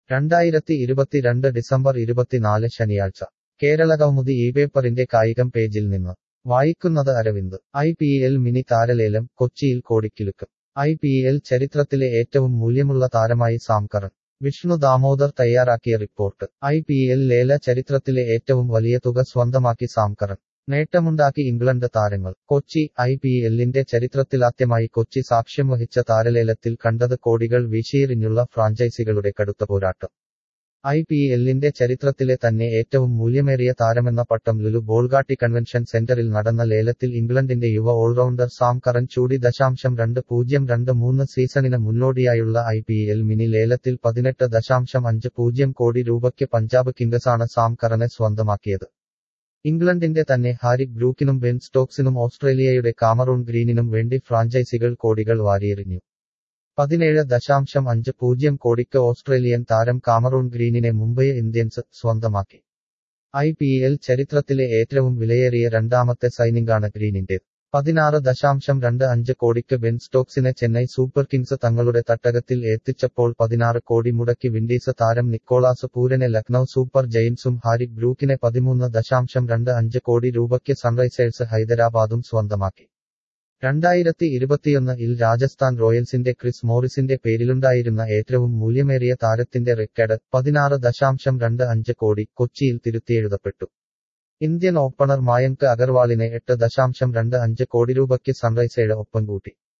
രണ്ടായിരത്തി ഇരുപത്തിരണ്ട് ഡിസംബർ ഇരുപത്തിനാല് ശനിയാഴ്ച കേരളകൗമുദി ഈ പേപ്പറിന്റെ കായികം പേജിൽ നിന്ന് വായിക്കുന്നത് Aravind I P L mini താരലേലം കൊച്ചിയിൽ കോടിക്കിലുക്ക് ഐ പി എൽ ചരിത്രത്തിലെ ഏറ്റവും മൂല്യമുള്ള താരമായി സാം കറൻ വിഷ്ണു ദാമോദർ തയ്യാറാക്കിയ റിപ്പോർട്ട് ഐ പി എൽ ലേല ചരിത്രത്തിലെ ഏറ്റവും വലിയ തുക സ്വന്തമാക്കി സാം കറൻ നേട്ടമുണ്ടാക്കി ഇംഗ്ലണ്ട് താരങ്ങൾ കൊച്ചി ഐ പി എല്ലിന്റെ ചരിത്രത്തിലാദ്യമായി കൊച്ചി സാക്ഷ്യം വഹിച്ച താരലേലത്തിൽ കണ്ടത് കോടികൾ വീശിയെറിഞ്ഞുള്ള ഫ്രാഞ്ചൈസികളുടെ കടുത്ത പോരാട്ടം ഐ പി എല്ലിന്റെ ചരിത്രത്തിലെ തന്നെ ഏറ്റവും മൂല്യമേറിയ താരമെന്ന പട്ടം ലുലു ബോൾഗാട്ടി കൺവെൻഷൻ സെന്ററിൽ നടന്ന ലേലത്തിൽ ഇംഗ്ലണ്ടിന്റെ യുവ ഓൾറൗണ്ടർ സാം കറൻ ചൂടി ദശാംശം രണ്ട് പൂജ്യം രണ്ട് മൂന്ന് സീസണിന് മുന്നോടിയായുള്ള ഐ പി എൽ മിനി ലേലത്തിൽ പതിനെട്ട് ദശാംശം അഞ്ച് പൂജ്യം കോടി രൂപയ്ക്ക് പഞ്ചാബ് കിങ്സാണ് സാം കറനെ സ്വന്തമാക്കിയത് ഇംഗ്ലണ്ടിന്റെ തന്നെ ഹാരിക് ബ്രൂക്കിനും ബെൻ സ്റ്റോക്സിനും ഓസ്ട്രേലിയയുടെ കാമറൂൺ ഗ്രീനിനും വേണ്ടി ഫ്രാഞ്ചൈസികൾ കോടികൾ വാരിയെറിഞ്ഞു പതിനേഴ് ദശാംശം അഞ്ച് പൂജ്യം കോടിക്ക് ഓസ്ട്രേലിയൻ താരം കാമറൂൺ ഗ്രീനിനെ മുംബൈ ഇന്ത്യൻസ് സ്വന്തമാക്കി ഐ പി എൽ ചരിത്രത്തിലെ ഏറ്റവും വിലയേറിയ രണ്ടാമത്തെ സൈനിങ്ങാണ് ഗ്രീനിന്റേത് പതിനാറ് ദശാംശം രണ്ട് അഞ്ച് കോടിക്ക് ബെൻ സ്റ്റോക്സിനെ ചെന്നൈ സൂപ്പർ കിങ്സ് തങ്ങളുടെ തട്ടകത്തിൽ എത്തിച്ചപ്പോൾ പതിനാറ് കോടി മുടക്കി വിൻഡീസ് താരം നിക്കോളാസ് പൂരനെ ലക്നൌ സൂപ്പർ ജയിൻസും ഹാരിക് ബ്രൂക്കിനെ പതിമൂന്ന് ദശാംശം രണ്ട് അഞ്ച് കോടി രൂപയ്ക്ക് സൺറൈസേഴ്സ് ഹൈദരാബാദും സ്വന്തമാക്കി രണ്ടായിരത്തി ഇരുപത്തിയൊന്ന് ഇൽ രാജസ്ഥാൻ റോയൽസിന്റെ ക്രിസ് മോറിസിന്റെ പേരിലുണ്ടായിരുന്ന ഏറ്റവും മൂല്യമേറിയ താരത്തിന്റെ റെക്കഡ് പതിനാറ് ദശാംശം രണ്ട് അഞ്ച് കോടി കൊച്ചിയിൽ തിരുത്തിയെഴുതപ്പെട്ടു ഇന്ത്യൻ ഓപ്പണർ മായങ്ക് അഗർവാളിനെ എട്ട് ദശാംശം രണ്ട് അഞ്ച് കോടി രൂപയ്ക്ക് സൺറൈസേഴ്സ് ഒപ്പം കൂട്ടി